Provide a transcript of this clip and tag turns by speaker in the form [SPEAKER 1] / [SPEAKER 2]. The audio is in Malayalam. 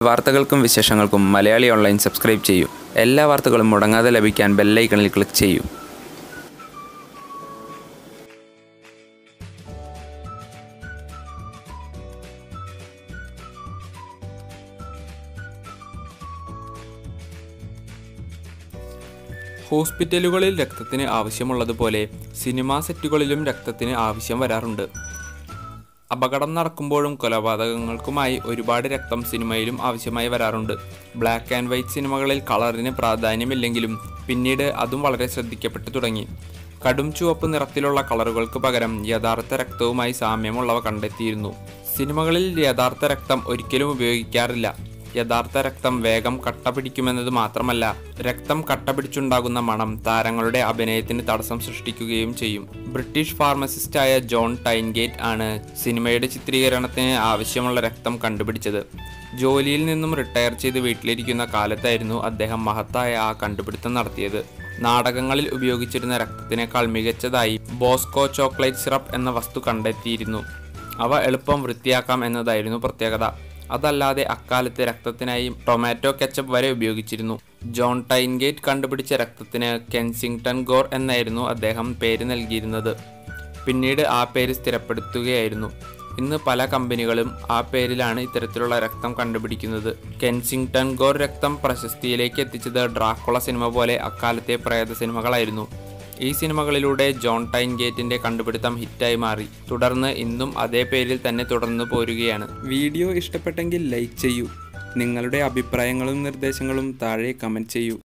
[SPEAKER 1] വാർത്തകൾക്കും വിശേഷങ്ങൾക്കും മലയാളി ഓൺലൈൻ സബ്സ്ക്രൈബ് ചെയ്യൂ എല്ലാ വാർത്തകളും മുടങ്ങാതെ ലഭിക്കാൻ ബെല്ലൈക്കണിൽ ക്ലിക്ക് ചെയ്യൂ
[SPEAKER 2] ഹോസ്പിറ്റലുകളിൽ രക്തത്തിന് ആവശ്യമുള്ളതുപോലെ സിനിമാ സെറ്റുകളിലും രക്തത്തിന് ആവശ്യം വരാറുണ്ട് അപകടം നടക്കുമ്പോഴും കൊലപാതകങ്ങൾക്കുമായി ഒരുപാട് രക്തം സിനിമയിലും ആവശ്യമായി വരാറുണ്ട് ബ്ലാക്ക് ആൻഡ് വൈറ്റ് സിനിമകളിൽ കളറിന് പ്രാധാന്യമില്ലെങ്കിലും പിന്നീട് അതും വളരെ ശ്രദ്ധിക്കപ്പെട്ടു തുടങ്ങി കടും ചുവപ്പ് നിറത്തിലുള്ള കളറുകൾക്ക് പകരം യഥാർത്ഥ രക്തവുമായി സാമ്യമുള്ളവ കണ്ടെത്തിയിരുന്നു സിനിമകളിൽ യഥാർത്ഥ രക്തം ഒരിക്കലും ഉപയോഗിക്കാറില്ല യഥാർത്ഥ രക്തം വേഗം കട്ട പിടിക്കുമെന്നത് മാത്രമല്ല രക്തം കട്ട പിടിച്ചുണ്ടാകുന്ന മണം താരങ്ങളുടെ അഭിനയത്തിന് തടസ്സം സൃഷ്ടിക്കുകയും ചെയ്യും ബ്രിട്ടീഷ് ഫാർമസിസ്റ്റായ ജോൺ ടൈൻഗേറ്റ് ആണ് സിനിമയുടെ ചിത്രീകരണത്തിന് ആവശ്യമുള്ള രക്തം കണ്ടുപിടിച്ചത് ജോലിയിൽ നിന്നും റിട്ടയർ ചെയ്ത് വീട്ടിലിരിക്കുന്ന കാലത്തായിരുന്നു അദ്ദേഹം മഹത്തായ ആ കണ്ടുപിടുത്തം നടത്തിയത് നാടകങ്ങളിൽ ഉപയോഗിച്ചിരുന്ന രക്തത്തിനേക്കാൾ മികച്ചതായി ബോസ്കോ ചോക്ലേറ്റ് സിറപ്പ് എന്ന വസ്തു കണ്ടെത്തിയിരുന്നു അവ എളുപ്പം വൃത്തിയാക്കാം എന്നതായിരുന്നു പ്രത്യേകത അതല്ലാതെ അക്കാലത്ത് രക്തത്തിനായി ടൊമാറ്റോ കെച്ചപ്പ് വരെ ഉപയോഗിച്ചിരുന്നു ജോൺ ടൈൻഗേറ്റ് കണ്ടുപിടിച്ച രക്തത്തിന് കെൻസിംഗ്ടൺ ഗോർ എന്നായിരുന്നു അദ്ദേഹം പേര് നൽകിയിരുന്നത് പിന്നീട് ആ പേര് സ്ഥിരപ്പെടുത്തുകയായിരുന്നു ഇന്ന് പല കമ്പനികളും ആ പേരിലാണ് ഇത്തരത്തിലുള്ള രക്തം കണ്ടുപിടിക്കുന്നത് കെൻസിംഗ്ടൺ ഗോർ രക്തം പ്രശസ്തിയിലേക്ക് എത്തിച്ചത് ഡ്രാക്കുള സിനിമ പോലെ അക്കാലത്തെ പ്രേത സിനിമകളായിരുന്നു ഈ സിനിമകളിലൂടെ ജോൺ ടൈൻ ഗേറ്റിന്റെ കണ്ടുപിടുത്തം ഹിറ്റായി മാറി തുടർന്ന് ഇന്നും അതേ പേരിൽ തന്നെ തുടർന്നു പോരുകയാണ്
[SPEAKER 3] വീഡിയോ ഇഷ്ടപ്പെട്ടെങ്കിൽ ലൈക്ക് ചെയ്യൂ നിങ്ങളുടെ അഭിപ്രായങ്ങളും നിർദ്ദേശങ്ങളും താഴെ കമൻറ്റ് ചെയ്യൂ